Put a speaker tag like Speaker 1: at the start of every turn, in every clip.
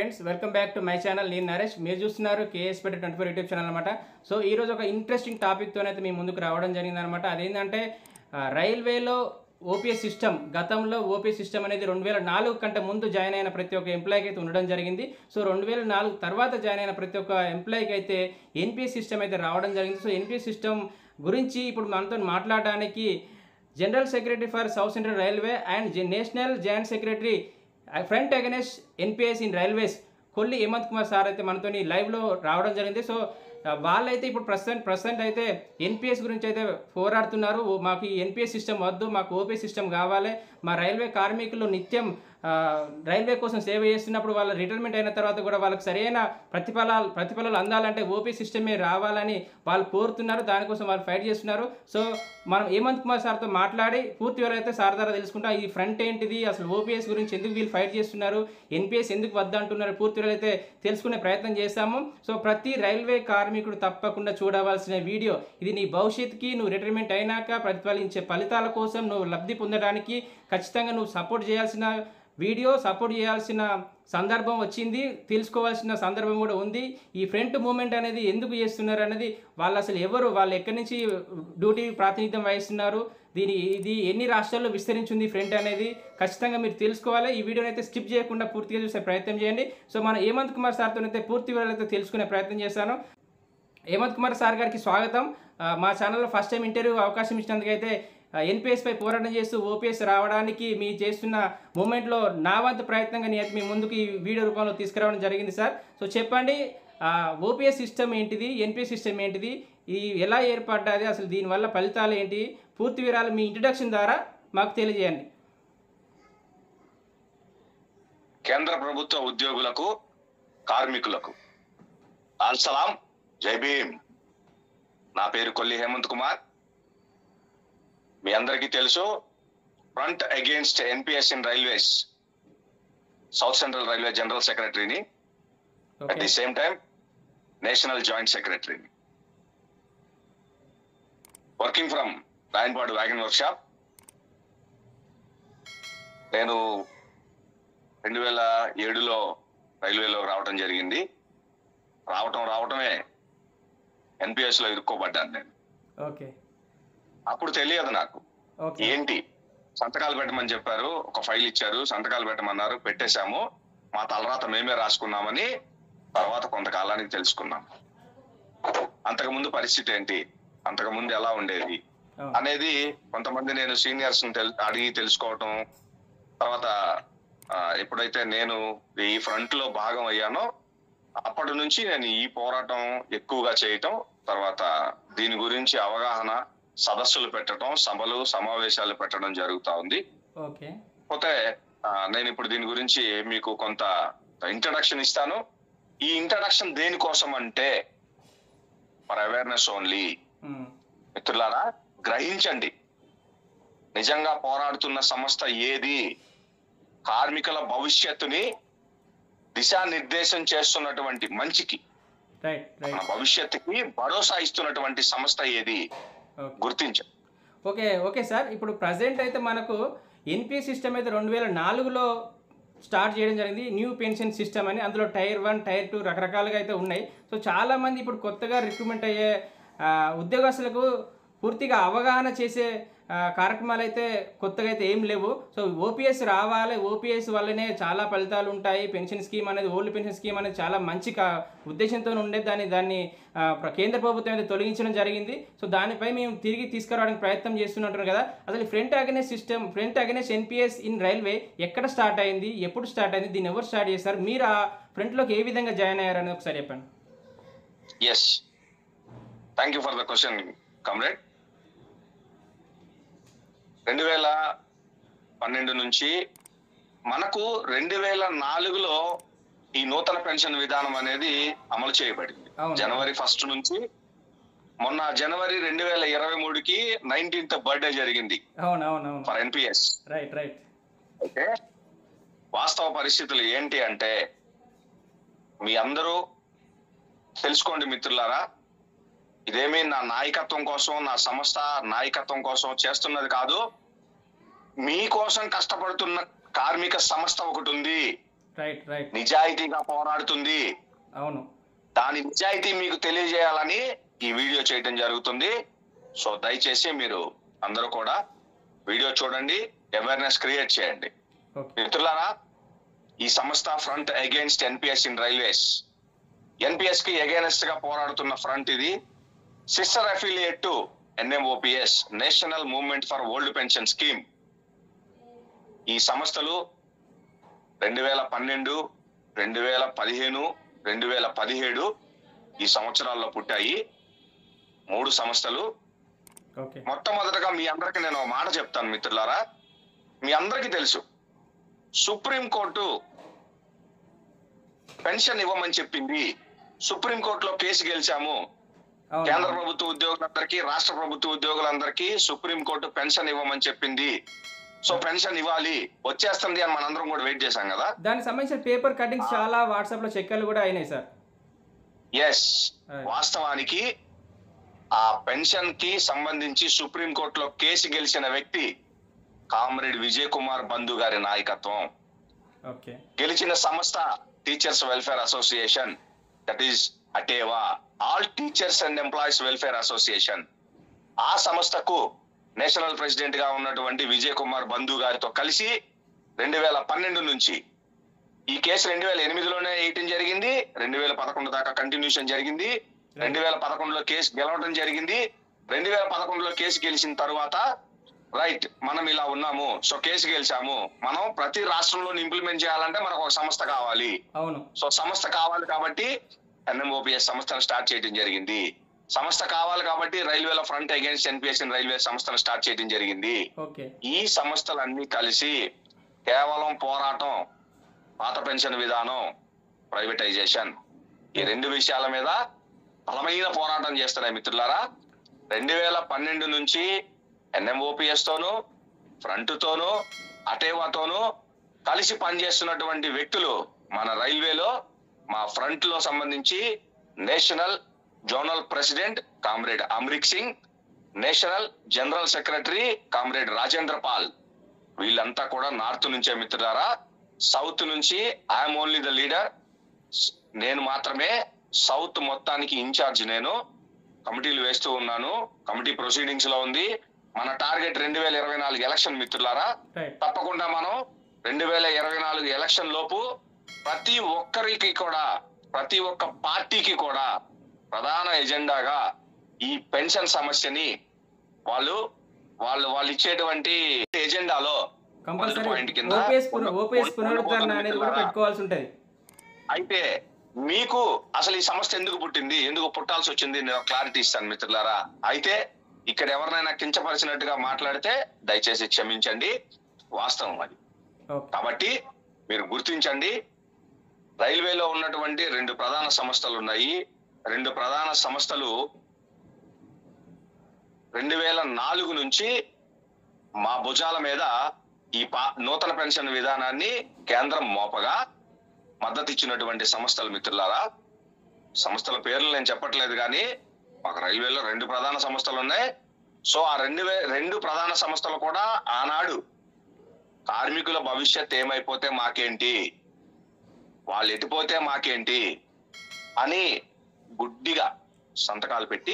Speaker 1: Friends welcome back to my channel నేను నరేష్ మీరు చూస్తున్నారు కేఎస్ పెట్టి ట్వంటీ ఫోర్ యూట్యూబ్ ఛానల్ అనమాట సో ఈ రోజు ఒక ఇంట్రెస్టింగ్ టాపిక్తోనైతే మీ ముందుకు రావడం జరిగింది అనమాట అదేంటంటే ఆ, రైల్వేలో ఓపీఎస్ సిస్టమ్ గతంలో ఓపీఎస్ సిస్టమ్ అనేది రెండు వేల నాలుగు కంటే ముందు జాయిన్ అయిన ప్రతి ఒక్క ఎంప్లాయ్కి అయితే ఉండడం జరిగింది సో రెండు వేల నాలుగు తర్వాత జాయిన్ అయిన ప్రతి ఒక్క ఎంప్లాయ్కి అయితే ఎన్పిఎస్ సిస్టమ్ అయితే రావడం జరిగింది సో ఎన్పిఎస్ సిస్టమ్ గురించి ఇప్పుడు మనతో మాట్లాడడానికి general secretary for south central railway and జె- national joint secretary front against NPS in railways Kolli Hemanth Kumar sir అయితే మనతోని లైవ్లో రావడం జరిగింది సో ఆ, వాళ్ళైతే ఇప్పుడు ప్రస్తుతం ప్రస్తుతం అయితే ఎన్పిఎస్ గురించి అయితే పోరాడుతున్నారు ఓ, మాకు ఈ ఎన్పిఎస్ సిస్టమ్ వద్దు మాకు ఓపీఎస్ సిస్టమ్ కావాలి మా రైల్వే కార్మికులు నిత్యం ఆ, రైల్వే కోసం సేవ చేస్తున్నప్పుడు వాళ్ళ రిటైర్మెంట్ అయిన తర్వాత కూడా వాళ్ళకి సరైన ప్రతిఫలాలు ప్రతిఫలాలు అందాలంటే ఓపీ సిస్టమే రావాలని వాళ్ళు కోరుతున్నారు దానికోసం వాళ్ళు ఫైట్ చేస్తున్నారు సో మనం హేమంత్ కుమార్ సార్తో మాట్లాడి పూర్తి వివరాలు అయితే సార్ ద్వారా తెలుసుకుంటాం ఈ ఫ్రంట్ ఏంటిది అసలు ఓపీఎస్ గురించి ఎందుకు వీళ్ళు ఫైట్ చేస్తున్నారు ఎన్పిఎస్ ఎందుకు వద్దంటున్నారు పూర్తి వివరాలు అయితే తెలుసుకునే ప్రయత్నం చేస్తాము సో ప్రతి రైల్వే కార్మికుడు తప్పకుండా చూడవలసిన వీడియో ఇది నీ భవిష్యత్తుకి నువ్వు రిటైర్మెంట్ అయినాక ప్రతిఫలించే ఫలితాల కోసం నువ్వు లబ్ధి పొందడానికి ఖచ్చితంగా నువ్వు సపోర్ట్ చేయాల్సిన వీడియో సపోర్ట్ చేయాల్సిన సందర్భం వచ్చింది తెలుసుకోవాల్సిన సందర్భం కూడా ఉంది ఈ ఫ్రంట్ మూమెంట్ అనేది ఎందుకు చేస్తున్నారు అనేది వాళ్ళు అసలు ఎవరు వాళ్ళు ఎక్కడి నుంచి డ్యూటీ ప్రాతినిధ్యం వహిస్తున్నారు దీని ఇది ఎన్ని రాష్ట్రాల్లో విస్తరించింది ఫ్రంట్ అనేది ఖచ్చితంగా మీరు తెలుసుకోవాలి ఈ వీడియోని అయితే స్కిప్ చేయకుండా పూర్తిగా చూసే ప్రయత్నం చేయండి సో మన హేమంత్ కుమార్ సార్తో అయితే పూర్తి వివరాలు అయితే తెలుసుకునే ప్రయత్నం చేస్తాను హేమంత్ కుమార్ సార్ గారికి స్వాగతం ఆ, మా ఛానల్లో ఫస్ట్ టైం ఇంటర్వ్యూ అవకాశం ఇచ్చినందుకైతే ఎన్పిఎస్ పై పోరాటం చేస్తూ ఓపీఎస్ రావడానికి మీ చేస్తున్న మూమెంట్లో నా వంతు ప్రయత్నంగా నేను మీ ముందుకు ఈ వీడియో రూపంలో తీసుకురావడం జరిగింది సార్ సో చెప్పండి ఓపీఎస్ సిస్టమ్ ఏంటిది ఎన్పిఎస్ సిస్టమ్ ఏంటిది ఇది ఎలా ఏర్పడ్డది అసలు దీనివల్ల ఫలితాలు ఏంటి పూర్తి వివరాలు మీ ఇంట్రడక్షన్ ద్వారా మాకు తెలియజేయండి
Speaker 2: కేంద్ర ప్రభుత్వ ఉద్యోగులకు కార్మికులకు అల్ సలాం జై భీమ్ నా పేరు కొల్లి హేమంత్ కుమార్ మీ అందరికీ తెలుసు front against NPS in railways south central railway general సెక్రటరీని at
Speaker 1: okay
Speaker 2: the same time national joint సెక్రటరీని working from Rayanapadu wagon workshop నేను రెండు వేల ఏడులో రైల్వేలో రావటం జరిగింది రావటం రావటమే ఎన్పిఎస్ లో ఇరుక్కోబడ్డాను నేను
Speaker 1: ఓకే
Speaker 2: అప్పుడు తెలియదు నాకు
Speaker 1: ఓకే
Speaker 2: ఏంటి సంతకాలు పెట్టమని చెప్పారు ఒక ఫైల్ ఇచ్చారు సంతకాలు పెట్టమన్నారు పెట్టేశాము మా తలరాత మేమే రాసుకున్నామని తర్వాత కొంతకాలానికి తెలుసుకున్నాం అంతకు ముందు పరిస్థితి ఏంటి అంతకు ముందు ఎలా ఉండేది
Speaker 1: అవును.
Speaker 2: అనేది కొంతమంది నేను సీనియర్స్ అడిగి తెలుసుకోవటం తర్వాత ఆ, ఎప్పుడైతే నేను ఈ ఫ్రంట్ లో భాగం అయ్యానో అప్పటి నుంచి నేను ఈ పోరాటం ఎక్కువగా చేయటం తర్వాత దీని గురించి అవగాహన సదస్సులు పెట్టడం సభలు సమావేశాలు పెట్టడం జరుగుతా ఉంది
Speaker 1: ఓకే
Speaker 2: పోతే ఆ, నేను ఇప్పుడు దీని గురించి మీకు కొంత ఇంట్రడక్షన్ ఇస్తాను ఈ ఇంట్రడక్షన్ దేనికోసం అంటే ఫర్ అవేర్నెస్ ఓన్లీ
Speaker 1: ఉమ్.
Speaker 2: మిత్రులారా గ్రహించండి నిజంగా పోరాడుతున్న సంస్థ ఏది కార్మికుల భవిష్యత్తుని దిశానిర్దేశం చేస్తున్నటువంటి మంచికి
Speaker 1: రైట్
Speaker 2: మన
Speaker 1: రైట్
Speaker 2: భవిష్యత్తుకి భరోసా ఇస్తున్నటువంటి సంస్థ ఏది
Speaker 1: ఓకే
Speaker 2: గుర్తించ
Speaker 1: ఓకే ఓకే సార్ ఇప్పుడు ప్రజెంట్ అయితే మనకు ఎన్పిఎస్ సిస్టమ్ అయితే రెండు వేల నాలుగులో స్టార్ట్ చేయడం జరిగింది న్యూ పెన్షన్ సిస్టమ్ అని అందులో టైర్ వన్ టైర్ టూ రకరకాలుగా అయితే ఉన్నాయి సో చాలామంది ఇప్పుడు కొత్తగా రిక్రూట్మెంట్ అయ్యే ఆ, ఉద్యోగస్తులకు పూర్తిగా అవగాహన చేసే ఆ, కార్యక్రమాలు అయితే కొత్తగా అయితే ఏం లేవు సో ఓపీఎస్ రావాలి ఓపీఎస్ వల్లనే చాలా ఫలితాలు ఉంటాయి పెన్షన్ స్కీమ్ అనేది ఓల్డ్ పెన్షన్ స్కీమ్ అనేది చాలా మంచి కా ఉద్దేశంతో ఉండే దాన్ని దాన్ని ఆ, ప్ర- కేంద్ర ప్రభుత్వం అయితే తొలగించడం జరిగింది సో దానిపై మేము తిరిగి తీసుకురావడానికి ప్రయత్నం చేస్తున్నట్టు కదా అసలు front against system front against NPS in railway ఎక్కడ స్టార్ట్ అయింది ఎప్పుడు స్టార్ట్ అయింది దీన్ని ఎవరు స్టార్ట్ చేశారు మీరు ఆ ఫ్రంట్లోకి ఏ విధంగా జాయిన్ అయ్యారు అనేది ఒకసారి చెప్పండి
Speaker 2: yes thank you for the question comrade రెండు వేల పన్నెండు నుంచి మనకు రెండు వేల నాలుగులో ఈ నూతన పెన్షన్ విధానం అనేది అమలు చేయబడింది
Speaker 1: అవును.
Speaker 2: జనవరి ఫస్ట్ నుంచి మొన్న జనవరి రెండు వేల ఇరవై మూడుకి నైన్టీన్త్ బర్త్డే జరిగింది
Speaker 1: అవును అవును అవును
Speaker 2: ఫర్ ఎన్పిఎస్
Speaker 1: రైట్ రైట్
Speaker 2: అయితే వాస్తవ పరిస్థితులు ఏంటి అంటే మీ అందరూ తెలుసుకోండి మిత్రులారా ఇదేమీ నా నాయకత్వం కోసం నా సంస్థ నాయకత్వం కోసం చేస్తున్నది కాదు మీకోసం కష్టపడుతున్న కార్మిక సంస్థ ఒకటి ఉంది
Speaker 1: రైట్ రైట్
Speaker 2: నిజాయితీగా పోరాడుతుంది
Speaker 1: అవును
Speaker 2: దాని నిజాయితీ మీకు తెలియజేయాలని ఈ వీడియో చేయడం జరుగుతుంది సో దయచేసి మీరు అందరూ కూడా వీడియో చూడండి అవేర్నెస్ క్రియేట్ చేయండి
Speaker 1: ఓకే
Speaker 2: మిత్రులారా ఈ సంస్థ front against NPS in railways NPS కి అగేనెస్ట్ గా పోరాడుతున్న ఫ్రంట్ ఇది sister affiliate to NMOPS national movement for old pension scheme ఈ సంస్థలు రెండు వేల పన్నెండు రెండు వేల పదిహేను రెండు వేల పదిహేడు ఈ సంవత్సరాల్లో పుట్టాయి మూడు సంస్థలు
Speaker 1: ఓకే
Speaker 2: మొట్టమొదటగా మీ అందరికి నేను ఒక మాట చెప్తాను మిత్రులారా మీ అందరికీ తెలుసు సుప్రీం కోర్టు పెన్షన్ ఇవ్వమని చెప్పింది సుప్రీం కోర్టులో కేసు గెలిచాము కేంద్ర
Speaker 1: అవును
Speaker 2: ప్రభుత్వ ఉద్యోగులందరికీ రాష్ట్ర ప్రభుత్వ ఉద్యోగులందరికీ సుప్రీం కోర్టు పెన్షన్ ఇవ్వమని చెప్పింది సో పెన్షన్ ఇవ్వాలి వచ్చేస్తుంది అని మనందరం కూడా వెయిట్ చేశాం కదా
Speaker 1: దానికి సంబంధించిన పేపర్ కటింగ్స్ చాలా వాట్సాప్లో చెక్కలు కూడా అయినాయి సార్
Speaker 2: ఎస్ వాస్తవానికి ఆ పెన్షన్ కి సంబంధించి సుప్రీం కోర్టులో కేసు గెలిచిన వ్యక్తి కామ్రేడ్ విజయ్ కుమార్ బంధు గారి నాయకత్వం
Speaker 1: ఓకే
Speaker 2: గెలిచిన సంస్థ teachers welfare association that is అటేవా all teachers and employees welfare association ఆ సంస్థకు నేషనల్ ప్రెసిడెంట్ గా ఉన్నటువంటి విజయ్ కుమార్ బంధు గారితో కలిసి రెండు వేల పన్నెండు నుంచి ఈ కేసు రెండు వేల ఎనిమిదిలోనే వేయటం జరిగింది రెండు వేల పదకొండు దాకా కంటిన్యూషన్ జరిగింది రెండు వేల పదకొండులో కేసు గెలవడం జరిగింది రెండు వేల పదకొండులో కేసు గెలిచిన తర్వాత రైట్ మనం ఇలా ఉన్నాము సో కేసు గెలిచాము మనం ప్రతి రాష్ట్రంలో ఇంప్లిమెంట్ చేయాలంటే మనకు ఒక సంస్థ కావాలి
Speaker 1: అవును
Speaker 2: సో సంస్థ కావాలి కాబట్టి ఎన్ఎంఓపిఎస్ సంస్థను స్టార్ట్ చేయడం జరిగింది సంస్థ కావాలి కాబట్టి రైల్వేల ఫ్రంట్ అగేన్స్ట్ ఎన్పిఎస్ రైల్వే సంస్థను స్టార్ట్ చేయడం జరిగింది
Speaker 1: ఓకే
Speaker 2: ఈ సంస్థలన్నీ కలిసి కేవలం పోరాటం పాత పెన్షన్ విధానం ప్రైవేటైజేషన్ ఈ రెండు విషయాల మీద బలమైన పోరాటం చేస్తున్నాయి మిత్రులారా రెండు వేల పన్నెండు నుంచి ఎన్ఎంఓపిఎస్ తోను ఫ్రంట్ తోను అటేవాతోను కలిసి పనిచేస్తున్నటువంటి వ్యక్తులు మన రైల్వేలో మా ఫ్రంట్ లో సంబంధించి national zonal president comrade Amrik Singh national general secretary comrade Rajendra Pal వీళ్ళంతా కూడా నార్త్ నుంచే మిత్రులారా సౌత్ నుంచి ఐఎమ్ ఓన్లీ ద లీడర్ నేను మాత్రమే సౌత్ మొత్తానికి ఇన్ఛార్జ్ నేను కమిటీలు వేస్తూ ఉన్నాను కమిటీ ప్రొసీడింగ్స్ లో ఉంది మన టార్గెట్ రెండు వేల ఇరవై నాలుగు ఎలక్షన్ మిత్రులారా
Speaker 1: రైట్
Speaker 2: తప్పకుండా మనం రెండు వేల ఇరవై నాలుగు ఎలక్షన్ లోపు ప్రతి ఒక్కరికి కూడా ప్రతి ఒక్క పార్టీకి కూడా ప్రధాన ఎజెండాగా ఈ పెన్షన్ సమస్యని వాళ్ళు వాళ్ళు వాళ్ళు ఇచ్చేటువంటి ఎజెండాలో మొదటి పాయింట్
Speaker 1: కంపల్సరీ
Speaker 2: కింద
Speaker 1: ఓపీఎస్ పున-
Speaker 2: ఉన్న-
Speaker 1: ఓపీఎస్
Speaker 2: ఉన్న-
Speaker 1: పునరుద్ధరణ
Speaker 2: ఉన్న
Speaker 1: అనేది కూడా
Speaker 2: మిత్రులారా,
Speaker 1: పెట్టుకోవాల్సి ఉంటుంది
Speaker 2: అయితే మీకు అసలు ఈ సమస్య ఎందుకు పుట్టింది ఎందుకు పుట్టాల్సి వచ్చింది నేను క్లారిటీ ఇస్తాను మిత్రులారా అయితే ఇక్కడ ఎవరినైనా కించపరిచినట్టుగా మాట్లాడితే దయచేసి క్షమించండి వాస్తవం అది
Speaker 1: ఓకే
Speaker 2: కాబట్టి మీరు గుర్తించండి రైల్వేలో ఉన్నటువంటి రెండు ప్రధాన సంస్థలు ఉన్నాయి రెండు ప్రధాన సంస్థలు రెండు వేల నాలుగు నుంచి మా భుజాల మీద ఈ పా నూతన పెన్షన్ విధానాన్ని కేంద్రం మోపగా మద్దతు ఇచ్చినటువంటి సంస్థలు మిత్రులారా సంస్థల పేర్లు నేను చెప్పట్లేదు కానీ మాకు రైల్వేలో రెండు ప్రధాన సంస్థలు ఉన్నాయి సో ఆ రెండు వే- రెండు ప్రధాన సంస్థలు కూడా ఆనాడు కార్మికుల భవిష్యత్ ఏమైపోతే మాకేంటి వాళ్ళు ఎటుపోతే మాకేంటి అని గుడ్డిగా సంతకాలు పెట్టి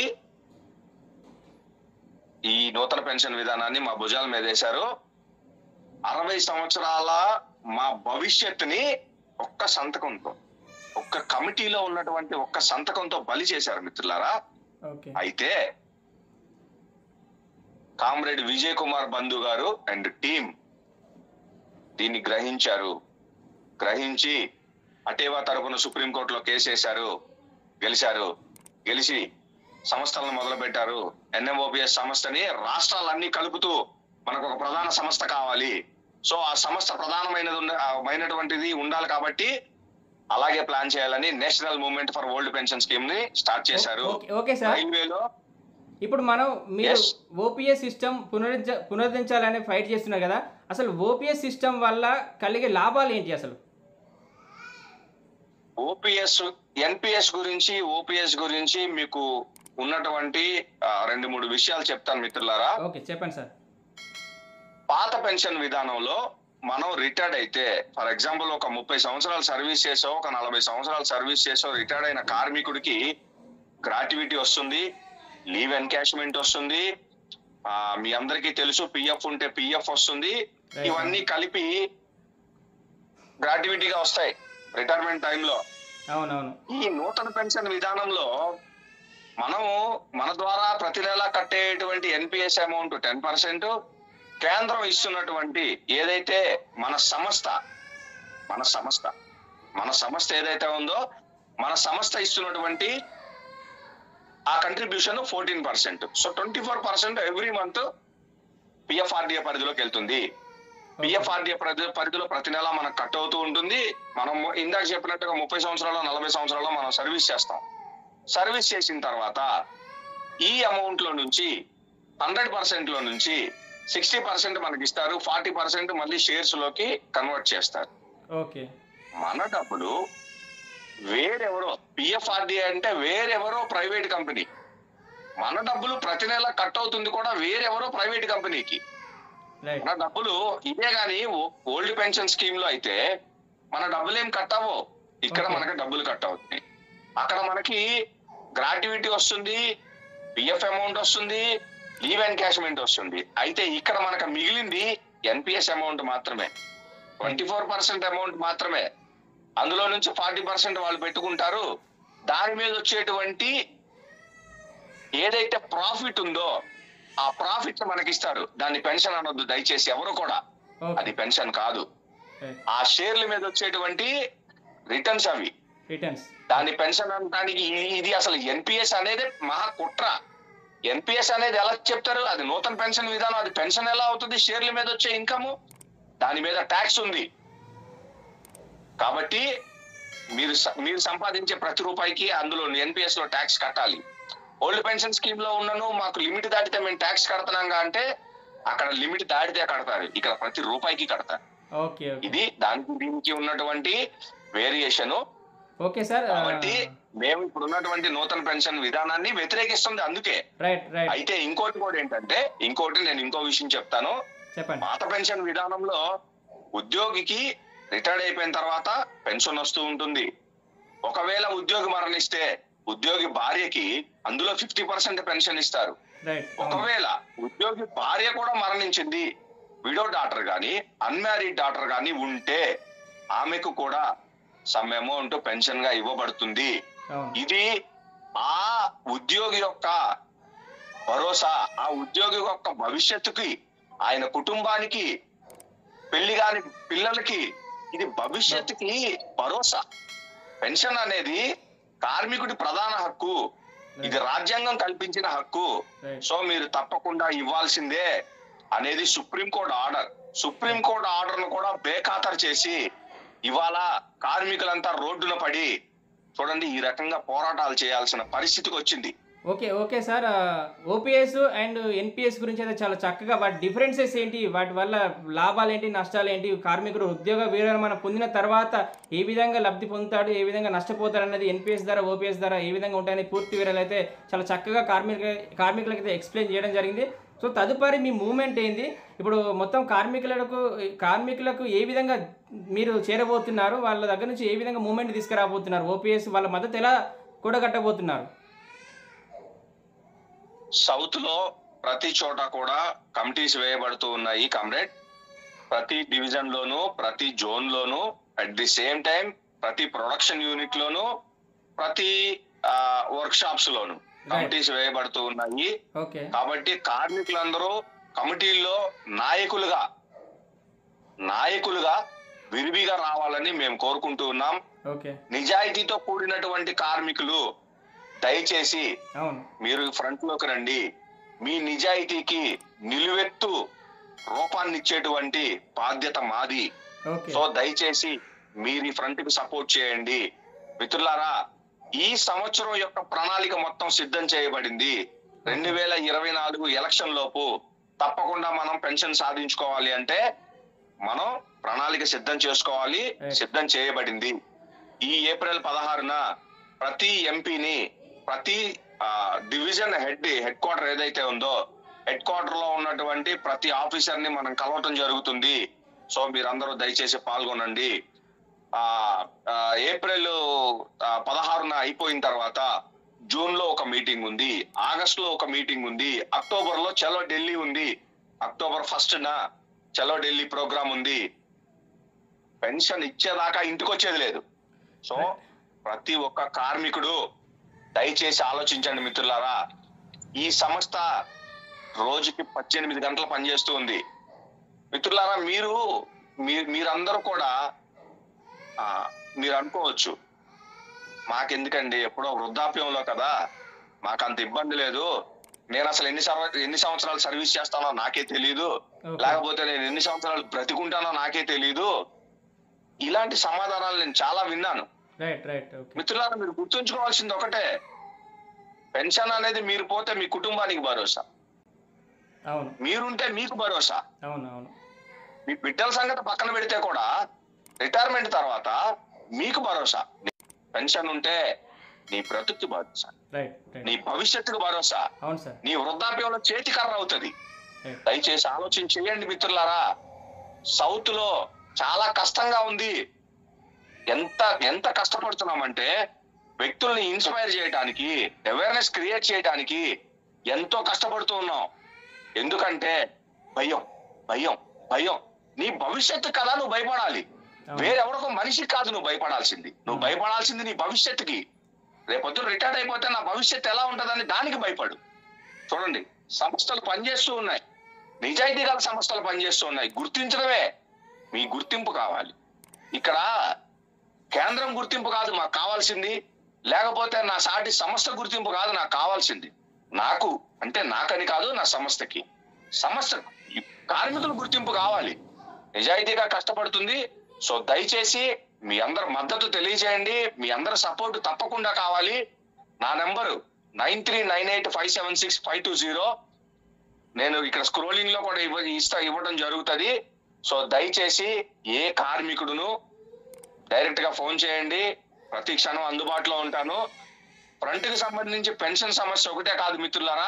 Speaker 2: ఈ నూతన పెన్షన్ విధానాన్ని మా భుజాల మీద వేశారు అరవై సంవత్సరాల మా భవిష్యత్తుని ఒక్క సంతకంతో ఒక్క కమిటీలో ఉన్నటువంటి ఒక్క సంతకంతో బలి చేశారు మిత్రులారా
Speaker 1: ఓకే
Speaker 2: అయితే కామ్రేడ్ విజయ్ కుమార్ బంధు గారు అండ్ టీం దీన్ని గ్రహించారు గ్రహించి అటేవా తరపున సుప్రీంకోర్టులో కేసు వేశారు గెలిచారు గెలిచి సంస్థలను మొదలు పెట్టారు ఎన్ఎంఓపిఎస్ సంస్థని రాష్ట్రాలన్నీ కలుపుతూ మనకు ఒక ప్రధాన సంస్థ కావాలి సో ఆ సంస్థ ప్రధానమైనది ఉన్న- ఆ మైనటువంటిది ఉండాలి కాబట్టి అలాగే ప్లాన్ చేయాలని national movement for old pension scheme ని స్టార్ట్ చేశారు
Speaker 1: ఓకే ఓకే సార్
Speaker 2: రైల్వేలో
Speaker 1: ఇప్పుడు మనం మీరు
Speaker 2: Yes.
Speaker 1: ఓపీఎస్ సిస్టమ్ పునరుద్ధ పునరుద్ధరించాలని ఫైట్ చేస్తున్నారు కదా అసలు ఓపీఎస్ సిస్టమ్ వల్ల కలిగే లాభాలు ఏంటి అసలు
Speaker 2: ఓపీఎస్ ఎన్పిఎస్ గురించి ఓపీఎస్ గురించి మీకు ఉన్నటువంటి ఆ, రెండు మూడు విషయాలు చెప్తాను మిత్రులారా
Speaker 1: ఓకే చెప్పండి సార్
Speaker 2: పాత పెన్షన్ విధానంలో మనం రిటైర్డ్ అయితే ఫర్ ఎగ్జాంపుల్ ఒక ముప్పై సంవత్సరాలు సర్వీస్ చేసో ఒక నలభై సంవత్సరాలు సర్వీస్ చేసో రిటైర్డ్ అయిన కార్మికుడికి గ్రాట్యుటీ వస్తుంది లీవ్ ఎన్కాష్మెంట్ వస్తుంది ఆ, మీ అందరికీ తెలుసు పిఎఫ్ ఉంటే పిఎఫ్ వస్తుంది
Speaker 1: Right.
Speaker 2: ఇవన్నీ కలిపి గ్రాట్యుటీగా వస్తాయి రిటైర్మెంట్ టైంలో
Speaker 1: అవునవును
Speaker 2: ఈ నూతన పెన్షన్ విధానంలో మనము మన ద్వారా ప్రతి నెల కట్టేటువంటి ఎన్పిఎస్ అమౌంట్ టెన్ పర్సెంట్ కేంద్రం ఇస్తున్నటువంటి ఏదైతే మన సంస్థ మన సంస్థ మన సంస్థ ఏదైతే ఉందో మన సంస్థ ఇస్తున్నటువంటి ఆ contribution fourteen percent so twenty four percent every month PFRDA పరిధిలోకి వెళ్తుంది పిఎఫ్ఆర్డిఏ పరిధి పరిధిలో ప్రతి నెల మనకు కట్ అవుతూ ఉంటుంది మనం ఇందాక చెప్పినట్టుగా ముప్పై సంవత్సరాలు నలభై సంవత్సరాలు మనం సర్వీస్ చేస్తాం సర్వీస్ చేసిన తర్వాత ఈ అమౌంట్ లో నుంచి హండ్రెడ్ పర్సెంట్ లో నుంచి సిక్స్టీ పర్సెంట్ మనకి ఇస్తారు ఫార్టీ పర్సెంట్ మళ్ళీ షేర్స్ లోకి కన్వర్ట్ చేస్తారు
Speaker 1: ఓకే
Speaker 2: మన డబ్బులు వేరెవరో పిఎఫ్ఆర్డిఏ అంటే వేరెవరో ప్రైవేట్ కంపెనీ మన డబ్బులు ప్రతి నెల కట్ అవుతుంది కూడా వేరెవరో ప్రైవేట్ కంపెనీకి
Speaker 1: రైట్
Speaker 2: మన డబ్బులు ఇదే గాని ఓల్డ్ పెన్షన్ స్కీమ్ లో అయితే మన డబ్బులు ఏం కట్ అవ్వవు ఇక్కడ
Speaker 1: Okay.
Speaker 2: మనకి డబ్బులు కట్ అవుతాయి అక్కడ మనకి గ్రాట్యుటీ వస్తుంది పిఎఫ్ అమౌంట్ వస్తుంది లీవ్ ఎన్కాష్మెంట్ వస్తుంది అయితే ఇక్కడ మనకు మిగిలింది ఎన్పిఎస్ అమౌంట్ మాత్రమే ట్వంటీ ఫోర్ పర్సెంట్ అమౌంట్ మాత్రమే అందులో నుంచి ఫార్టీ పర్సెంట్ వాళ్ళు పెట్టుకుంటారు దాని మీద వచ్చేటువంటి ఏదైతే ప్రాఫిట్ ఉందో ఆ ప్రాఫిట్ మనకి ఇస్తారు దాన్ని పెన్షన్ అనొద్దు దయచేసి ఎవరు కూడా
Speaker 1: ఓకే
Speaker 2: అది పెన్షన్ కాదు
Speaker 1: రైట్
Speaker 2: ఆ షేర్ల మీద వచ్చేటువంటి రిటర్న్స్ అవి
Speaker 1: రిటర్న్స్
Speaker 2: దాన్ని పెన్షన్ అనడానికి ఇది- ఇది అసలు ఎన్పిఎస్ అనేది మహా కుట్ర ఎన్పిఎస్ అనేది ఎలా చెప్తారు అది నూతన పెన్షన్ విధానం అది పెన్షన్ ఎలా అవుతుంది షేర్ల మీద వచ్చే ఇన్కమ్ దాని మీద ట్యాక్స్ ఉంది కాబట్టి మీరు స- మీరు సంపాదించే ప్రతి రూపాయికి అందులో ఎన్పిఎస్ లో ట్యాక్స్ కట్టాలి ఓల్డ్ పెన్షన్ స్కీమ్ లో ఉన్నను మాకు లిమిట్ దాటితే మేము ట్యాక్స్ కడతాంగా అంటే అక్కడ లిమిట్ దాటితే కడతారు ఇక్కడ ప్రతి రూపాయికి కడతారు
Speaker 1: ఓకే ఓకే
Speaker 2: ఇది దానికి దీనికి ఉన్నటువంటి వేరియేషన్
Speaker 1: ఓకే సార్
Speaker 2: కాబట్టి మేము ఇప్పుడు ఉన్నటువంటి నూతన పెన్షన్ విధానాన్ని వ్యతిరేకిస్తుంది అందుకే
Speaker 1: రైట్ రైట్
Speaker 2: అయితే ఇంకోటి కూడా ఏంటంటే ఇంకోటి నేను ఇంకో విషయం చెప్తాను
Speaker 1: చెప్పండి
Speaker 2: పాత పెన్షన్ విధానంలో ఉద్యోగికి రిటైర్డ్ అయిపోయిన తర్వాత పెన్షన్ వస్తూ ఉంటుంది ఒకవేళ ఉద్యోగి మరణిస్తే ఉద్యోగి భార్యకి అందులో ఫిఫ్టీ పర్సెంట్ పెన్షన్ ఇస్తారు
Speaker 1: రైట్
Speaker 2: ఒకవేళ ఉద్యోగి భార్య కూడా మరణించింది విడో డాటర్ గాని అన్మ్యారీడ్ డాటర్ గాని ఉంటే ఆమెకు కూడా సమ్ అమౌంట్ పెన్షన్ గా ఇవ్వబడుతుంది
Speaker 1: అవును
Speaker 2: ఇది ఆ ఉద్యోగి యొక్క భరోసా ఆ ఉద్యోగి యొక్క భవిష్యత్తుకి ఆయన కుటుంబానికి పెళ్లి కాని పిల్లలకి ఇది భవిష్యత్తుకి భరోసా పెన్షన్ అనేది కార్మికుడి ప్రధాన హక్కు ఇది రాజ్యాంగం కల్పించిన హక్కు
Speaker 1: రైట్
Speaker 2: సో మీరు తప్పకుండా ఇవ్వాల్సిందే అనేది సుప్రీంకోర్టు ఆర్డర్ సుప్రీంకోర్టు ఆర్డర్ ను కూడా బేఖాతరు చేసి ఇవాళ కార్మికులంతా రోడ్డున పడి చూడండి ఈ రకంగా పోరాటాలు చేయాల్సిన పరిస్థితికి వచ్చింది
Speaker 1: okay okay sir OPS and NPS గురించి అయితే చాలా చక్కగా వాటి డిఫరెన్సెస్ ఏంటి వాటి వల్ల లాభాలు ఏంటి నష్టాలు ఏంటి కార్మికుడు ఉద్యోగ విరమణ పొందిన తర్వాత ఏ విధంగా లబ్ధి పొందుతాడు ఏ విధంగా నష్టపోతాడు అన్నది ఎన్పిఎస్ ద్వారా ఓపీఎస్ ద్వారా ఏ విధంగా ఉంటాయని పూర్తి వివరాలు అయితే చాలా చక్కగా కార్మిక కార్మికులకి అయితే ఎక్స్ప్లెయిన్ చేయడం జరిగింది సో తదుపరి మీ మూమెంట్ ఏంది ఇప్పుడు మొత్తం కార్మికులకు కార్మికులకు ఏ విధంగా మీరు చేరబోతున్నారు వాళ్ళ దగ్గర నుంచి ఏ విధంగా మూమెంట్ తీసుకురాబోతున్నారు ఓపీఎస్ వాళ్ళ మద్దతు ఎలా కూడగట్టబోతున్నారు
Speaker 2: సౌత్ లో ప్రతి చోట కూడా కమిటీస్ వేయబడుతూ ఉన్నాయి కామ్రేడ్ ప్రతి డివిజన్ లోను ప్రతి జోన్ లోను అట్ ది సేమ్ టైం ప్రతి ప్రొడక్షన్ యూనిట్ లోను ప్రతి వర్క్ షాప్స్ లోను కమిటీస్ వేయబడుతూ ఉన్నాయి
Speaker 1: ఓకే
Speaker 2: కాబట్టి కార్మికులందరూ కమిటీల్లో నాయకులుగా నాయకులుగా విరివిగా రావాలని మేము కోరుకుంటూ ఉన్నాం
Speaker 1: ఓకే
Speaker 2: నిజాయితీతో కూడినటువంటి కార్మికులు దయచేసి
Speaker 1: అవును
Speaker 2: మీరు ఫ్రంట్ లోకి రండి మీ నిజాయితీకి నిలువెత్తు రూపాన్ని ఇచ్చేటువంటి బాధ్యత మాది
Speaker 1: ఓకే
Speaker 2: సో దయచేసి మీరు ఈ ఫ్రంట్ కి సపోర్ట్ చేయండి మిత్రులారా ఈ సంవత్సరం యొక్క ప్రణాళిక మొత్తం సిద్ధం చేయబడింది రెండు వేల ఇరవై నాలుగు ఎలక్షన్ లోపు తప్పకుండా మనం పెన్షన్ సాధించుకోవాలి అంటే మనం ప్రణాళిక సిద్ధం చేసుకోవాలి
Speaker 1: Right.
Speaker 2: సిద్ధం చేయబడింది ఈ ఏప్రిల్ పదహారున ప్రతి ఎంపీని ప్రతి ఆ, డివిజన్ హెడ్ హెడ్ క్వార్టర్ ఏదైతే ఉందో హెడ్ క్వార్టర్ లో ఉన్నటువంటి ప్రతి ఆఫీసర్ ని మనం కలవటం జరుగుతుంది సో మీరందరూ దయచేసి పాల్గొనండి ఆ ఆ, ఏప్రిల్ ఆ, పదహారున అయిపోయిన తర్వాత జూన్ లో ఒక మీటింగ్ ఉంది ఆగస్ట్ లో ఒక మీటింగ్ ఉంది అక్టోబర్ లో చలో ఢిల్లీ ఉంది అక్టోబర్ ఫస్ట్ నా చలో ఢిల్లీ ప్రోగ్రామ్ ఉంది పెన్షన్ ఇచ్చేదాకా ఇంటికి వచ్చేది లేదు సో ప్రతి ఒక్క కార్మికుడు దయచేసి ఆలోచించండి మిత్రులారా ఈ సంస్థ రోజుకి పద్దెనిమిది గంటలు పనిచేస్తూ ఉంది మిత్రులారా మీరు మీ- మీరందరూ కూడా ఆ, మీరు అనుకోవచ్చు మాకెందుకండి ఎప్పుడో వృద్ధాప్యంలో కదా మాకు అంత ఇబ్బంది లేదు నేను అసలు ఎన్ని సంవ- ఎన్ని సంవత్సరాలు సర్వీస్ చేస్తానో నాకే తెలియదు
Speaker 1: ఓకే
Speaker 2: లేకపోతే నేను ఎన్ని సంవత్సరాలు బ్రతికుంటానో నాకే తెలియదు ఇలాంటి సమాధానాలు నేను చాలా విన్నాను
Speaker 1: రైట్ రైట్ ఓకే
Speaker 2: మిత్రులారా మీరు గుర్తుంచుకోవాల్సింది ఒకటే పెన్షన్ అనేది మీరు పోతే మీ కుటుంబానికి భరోసా
Speaker 1: అవును
Speaker 2: మీరుంటే మీకు భరోసా
Speaker 1: అవును అవును
Speaker 2: మీ బిడ్డల సంగతి పక్కన పెడితే కూడా రిటైర్మెంట్ తర్వాత మీకు భరోసా పెన్షన్ ఉంటే నీ బ్రతుక్కి భరోసా
Speaker 1: రైట్ రైట్
Speaker 2: నీ భవిష్యత్తుకు భరోసా
Speaker 1: అవును సార్
Speaker 2: నీ వృద్ధాప్యంలో చేతికర్ర అవుతుంది
Speaker 1: రైట్
Speaker 2: దయచేసి ఆలోచన చేయండి మిత్రులారా సౌత్ లో చాలా కష్టంగా ఉంది ఎంత ఎంత కష్టపడుతున్నామంటే వ్యక్తుల్ని ఇన్స్పైర్ చేయడానికి అవేర్నెస్ క్రియేట్ చేయడానికి ఎంతో కష్టపడుతూ ఉన్నాం ఎందుకంటే భయం భయం భయం నీ భవిష్యత్తు కదా నువ్వు భయపడాలి
Speaker 1: అవును.
Speaker 2: వేరెవరికో మనిషికి కాదు నువ్వు భయపడాల్సింది నువ్వు భయపడాల్సింది నీ భవిష్యత్తుకి రేపొద్దు రిటైర్డ్ అయిపోతే నా భవిష్యత్తు ఎలా ఉంటుందని దానికి భయపడు చూడండి సంస్థలు పనిచేస్తూ ఉన్నాయి నిజాయితీ గల సంస్థలు పనిచేస్తూ ఉన్నాయి గుర్తించడమే మీ గుర్తింపు కావాలి ఇక్కడ కేంద్రం గుర్తింపు కాదు మాకు కావాల్సింది లేకపోతే నా సాటి సంస్థ గుర్తింపు కాదు నాకు కావాల్సింది నాకు అంటే నాకని కాదు నా సంస్థకి సంస్థ ఈ కార్మికుల గుర్తింపు కావాలి నిజాయితీగా కష్టపడుతుంది సో దయచేసి మీ అందరి మద్దతు తెలియజేయండి మీ అందరి సపోర్ట్ తప్పకుండా కావాలి నా number nine three nine eight five seven six five two zero నేను ఇక్కడ స్క్రోలింగ్ లో కూడా ఇవ్వ ఇస్తా ఇవ్వడం జరుగుతుంది సో దయచేసి ఏ కార్మికుడును డైరెక్ట్ గా ఫోన్ చేయండి ప్రతి క్షణం అందుబాటులో ఉంటాను ఫ్రంట్ కి సంబంధించి పెన్షన్ సమస్య ఒకటే కాదు మిత్రులారా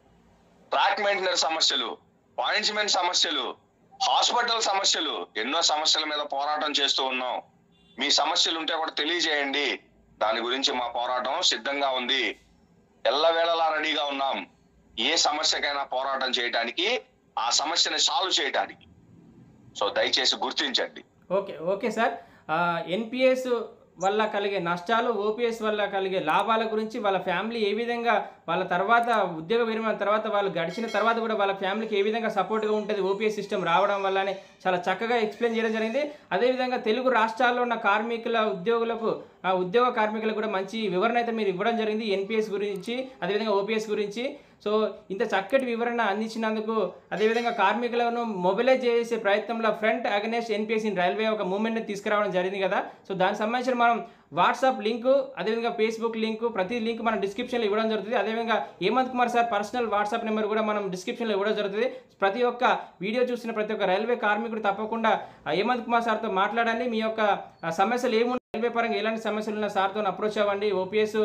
Speaker 2: ట్రాక్ మెయింటెనెన్స్ సమస్యలు పాయింట్స్మెంట్ సమస్యలు హాస్పిటల్ సమస్యలు ఎన్నో సమస్యల మీద పోరాటం చేస్తూ ఉన్నాం మీ సమస్యలు ఉంటే కూడా తెలియజేయండి దాని గురించి మా పోరాటం సిద్ధంగా ఉంది ఎల్లవేళలా రెడీగా ఉన్నాం ఏ సమస్యకైనా పోరాటం చేయడానికి ఆ సమస్యని సాల్వ్ చేయడానికి సో దయచేసి గుర్తించండి
Speaker 1: ఓకే ఓకే సార్ ఎన్పిఎస్ వల్ల కలిగే నష్టాలు ఓపీఎస్ వల్ల కలిగే లాభాల గురించి వాళ్ళ ఫ్యామిలీ ఏ విధంగా వాళ్ళ తర్వాత ఉద్యోగ విరమణ తర్వాత వాళ్ళు గడిచిన తర్వాత కూడా వాళ్ళ ఫ్యామిలీకి ఏ విధంగా సపోర్ట్గా ఉంటుంది ఓపీఎస్ సిస్టమ్ రావడం వల్లనే చాలా చక్కగా ఎక్స్ప్లెయిన్ చేయడం జరిగింది అదేవిధంగా తెలుగు రాష్ట్రాల్లో ఉన్న కార్మికుల ఉద్యోగులకు ఆ ఉద్యోగ కార్మికులకు కూడా మంచి వివరణ అయితే మీరు ఇవ్వడం జరిగింది ఎన్పిఎస్ గురించి అదేవిధంగా ఓపీఎస్ గురించి సో ఇంత చక్కటి వివరణ అందించినందుకు అదేవిధంగా కార్మికులను మొబిలైజ్ చేసే ప్రయత్నంలో front against NPS in railway ఒక మూవ్మెంట్ని తీసుకురావడం జరిగింది కదా సో దానికి సంబంధించిన మనం వాట్సాప్ లింకు అదేవిధంగా ఫేస్బుక్ లింకు ప్రతి లింక్ మనం డిస్క్రిప్షన్లో ఇవ్వడం జరుగుతుంది అదేవిధంగా Hemant Kumar sir personal WhatsApp number కూడా మనం డిస్క్రిప్షన్లో ఇవ్వడం జరుగుతుంది ప్రతి ఒక్క వీడియో చూసిన ప్రతి ఒక్క రైల్వే కార్మికుడు తప్పకుండా ఆ హేమంత్ కుమార్ సార్తో మాట్లాడండి మీ యొక్క ఆ, సమస్యలు ఏమున్నాయి రైల్వే పరంగా ఎలాంటి సమస్యలు ఉన్న సార్తో అప్రోచ్ అవ్వండి ఓపీఎస్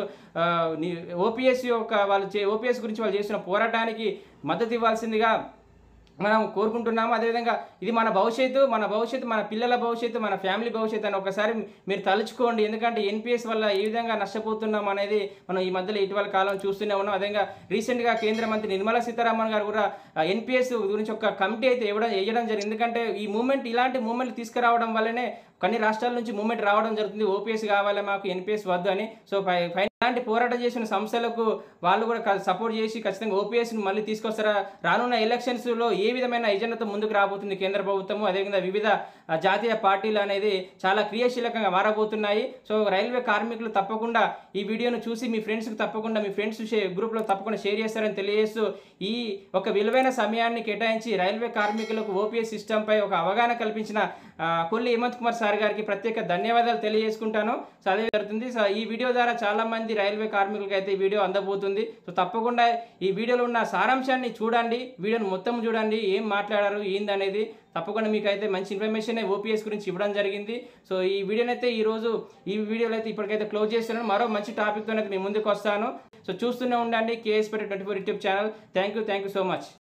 Speaker 1: ఓపీఎస్ యొక్క వాళ్ళు చే ఓపీఎస్ గురించి వాళ్ళు చేస్తున్న పోరాటానికి మద్దతు ఇవ్వాల్సిందిగా మనం కోరుకుంటున్నాము అదేవిధంగా ఇది మన భవిష్యత్తు మన భవిష్యత్తు మన పిల్లల భవిష్యత్తు మన ఫ్యామిలీ భవిష్యత్తు అని ఒకసారి మీరు తలుచుకోండి ఎందుకంటే ఎన్పిఎస్ వల్ల ఏ విధంగా నష్టపోతున్నాం అనేది మనం ఈ మధ్యలో ఇటీవల కాలం చూస్తూనే ఉన్నాం అదేవిధంగా రీసెంట్గా కేంద్ర మంత్రి నిర్మలా సీతారామన్ గారు కూడా ఎన్పిఎస్ గురించి ఒక కమిటీ అయితే ఇవ్వడం వేయడం జరిగింది ఎందుకంటే ఈ మూమెంట్ ఇలాంటి మూమెంట్ తీసుకురావడం వల్లనే కొన్ని రాష్ట్రాల నుంచి మూమెంట్ రావడం జరుగుతుంది ఓపీఎస్ కావాలి మాకు ఎన్పిఎస్ వద్దు అని సో ఫై ఫైనల్ ఇలాంటి పోరాటం చేసిన సంస్థలకు వాళ్ళు కూడా సపోర్ట్ చేసి ఖచ్చితంగా ఓపీఎస్ని మళ్ళీ తీసుకొస్తారా రానున్న ఎలక్షన్స్లో ఏ విధమైన ఎజెండాతో ముందుకు రాబోతుంది కేంద్ర ప్రభుత్వము అదేవిధంగా వివిధ ఆ, జాతీయ పార్టీలు అనేది చాలా క్రియాశీలకంగా మారబోతున్నాయి సో రైల్వే కార్మికులు తప్పకుండా ఈ వీడియోను చూసి మీ ఫ్రెండ్స్కి తప్పకుండా మీ ఫ్రెండ్స్ గ్రూప్లో తప్పకుండా షేర్ చేస్తారని తెలియజేస్తూ ఈ ఒక విలువైన సమయాన్ని కేటాయించి రైల్వే కార్మికులకు ఓపీఎస్ సిస్టంపై ఒక అవగాహన కల్పించిన ఆ, కొల్లి హేమంత్ కుమార్ సార్ గారికి ప్రత్యేక ధన్యవాదాలు తెలియజేసుకుంటాను సో అదే జరుగుతుంది సో ఈ వీడియో ద్వారా చాలా మంది రైల్వే కార్మికులకి అయితే ఈ వీడియో అందబోతుంది సో తప్పకుండా ఈ వీడియోలో ఉన్న సారాంశాన్ని చూడండి వీడియోని మొత్తం చూడండి ఏం మాట్లాడారు ఏందనేది తప్పకుండా మీకు అయితే మంచి ఇన్ఫర్మేషన్ ఓపీఎస్ గురించి ఇవ్వడం జరిగింది సో ఈ వీడియోని అయితే ఈ రోజు ఈ వీడియోలో అయితే ఇప్పటికైతే క్లోజ్ చేస్తున్నాను మరో మంచి టాపిక్తో అయితే మీ ముందుకు వస్తాను సో చూస్తూనే ఉండండి కేఎస్ పెట్టి twenty four YouTube channel thank you thank you so much